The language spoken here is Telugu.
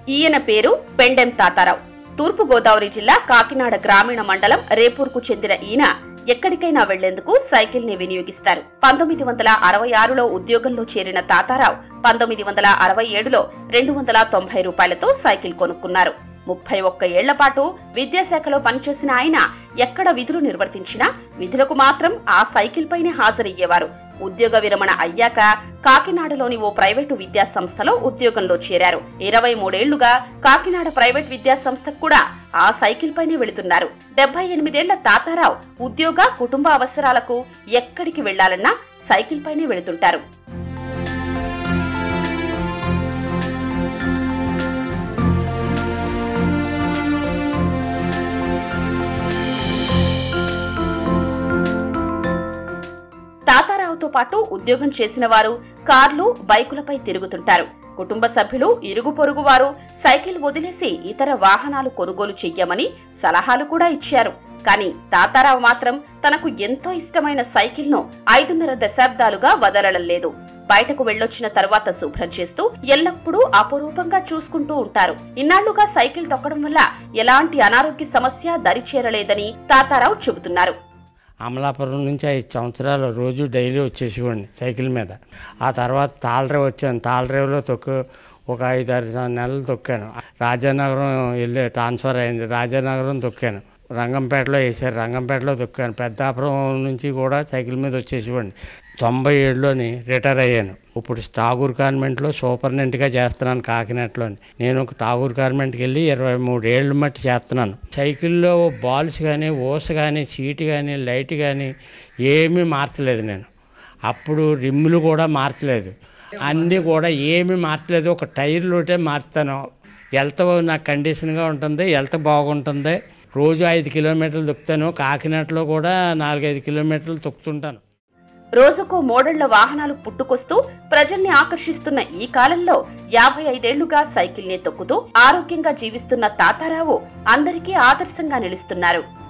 ఈయన పేరు పెండెం తాతారావు తూర్పు గోదావరి జిల్లా కాకినాడ గ్రామీణ మండలం రేపూర్కు చెందిన ఈయన ఎక్కడికైనా వెళ్లేందుకు సైకిల్ ని వినియోగిస్తారు పంతొమ్మిది వందల అరవై ఆరులో ఉద్యోగంలో చేరిన తాతారావు పంతొమ్మిది వందల అరవై ఏడులో రెండు వందల తొంభై రూపాయలతో సైకిల్ కొనుక్కున్నారు ముప్పై ఒక్క ఏళ్ల పాటు విద్యాశాఖలో పనిచేసిన ఆయన ఎక్కడ విధులు నిర్వర్తించినా విధులకు మాత్రం ఆ సైకిల్ పైనే హాజరయ్యేవారు ఉద్యోగ విరమణ అయ్యాక కాకినాడలోని ఓ ప్రైవేటు విద్యా సంస్థలో ఉద్యోగంలో చేరారు ఇరవై మూడేళ్లుగా కాకినాడ ప్రైవేట్ విద్యా సంస్థకు కూడా ఆ సైకిల్ పైనే వెళుతున్నారు డెబ్బై ఎనిమిదేళ్ల తాతారావు ఉద్యోగ కుటుంబ అవసరాలకు ఎక్కడికి వెళ్లాలన్నా సైకిల్ పైనే వెళుతుంటారు తాతారావుతో పాటు ఉద్యోగం చేసిన వారు కార్లు బైకులపై తిరుగుతుంటారు కుటుంబ సభ్యులు ఇరుగు పొరుగు వారు సైకిల్ వదిలేసి ఇతర వాహనాలు కొనుగోలు చెయ్యమని సలహాలు కూడా ఇచ్చారు కానీ తాతారావు మాత్రం తనకు ఎంతో ఇష్టమైన సైకిల్ను ఐదున్నర దశాబ్దాలుగా వదలడం లేదు బయటకు వెళ్ళొచ్చిన తర్వాత శుభ్రం చేస్తూ ఎల్లప్పుడూ అపురూపంగా చూసుకుంటూ ఉంటారు ఇన్నాళ్లుగా సైకిల్ తొక్కడం వల్ల ఎలాంటి అనారోగ్య సమస్య దరిచేరలేదని తాతారావు చెబుతున్నారు అమలాపురం నుంచి ఐదు సంవత్సరాలు రోజు డైలీ వచ్చేసేవాడిని సైకిల్ మీద ఆ తర్వాత తాళరేవు వచ్చాను తాళరేవులో తొక్కు ఒక ఐదు ఆరు నెలలు తొక్కాను రాజానగరం వెళ్ళి ట్రాన్స్ఫర్ అయింది రాజానగరం తొక్కాను రంగంపేటలో వేసారు రంగంపేటలో తొక్కాను పెద్దాపురం నుంచి కూడా సైకిల్ మీద వచ్చేసేవాడిని తొంభై ఏడులోని రిటైర్ అయ్యాను ఇప్పుడు టాగూర్ గార్మెంట్లో సూపర్నెంట్గా చేస్తున్నాను కాకినాడలోని నేను ఒక టాగూర్ గార్మెంట్కి వెళ్ళి ఇరవై మూడు ఏళ్ళు మట్టి చేస్తున్నాను సైకిల్లో బాల్స్ కానీ ఓస్ కానీ సీట్ కానీ లైట్ కానీ ఏమీ మార్చలేదు నేను అప్పుడు రిమ్ములు కూడా మార్చలేదు అన్నీ కూడా ఏమీ మార్చలేదు ఒక టైర్లోటే మార్తాను హెల్త్ నాకు కండిషన్గా ఉంటుంది హెల్త్ బాగుంటుంది రోజు ఐదు కిలోమీటర్లు తొక్కుతాను కాకినాడలో కూడా నాలుగైదు కిలోమీటర్లు తొక్కుతుంటాను రోజుకో మోడళ్ల వాహనాలు పుట్టుకొస్తూ ప్రజల్ని ఆకర్షిస్తున్న ఈ కాలంలో యాభై ఐదేళ్లుగా సైకిల్నే తొక్కుతూ ఆరోగ్యంగా జీవిస్తున్న తాతారావు అందరికీ ఆదర్శంగా నిలుస్తున్నారు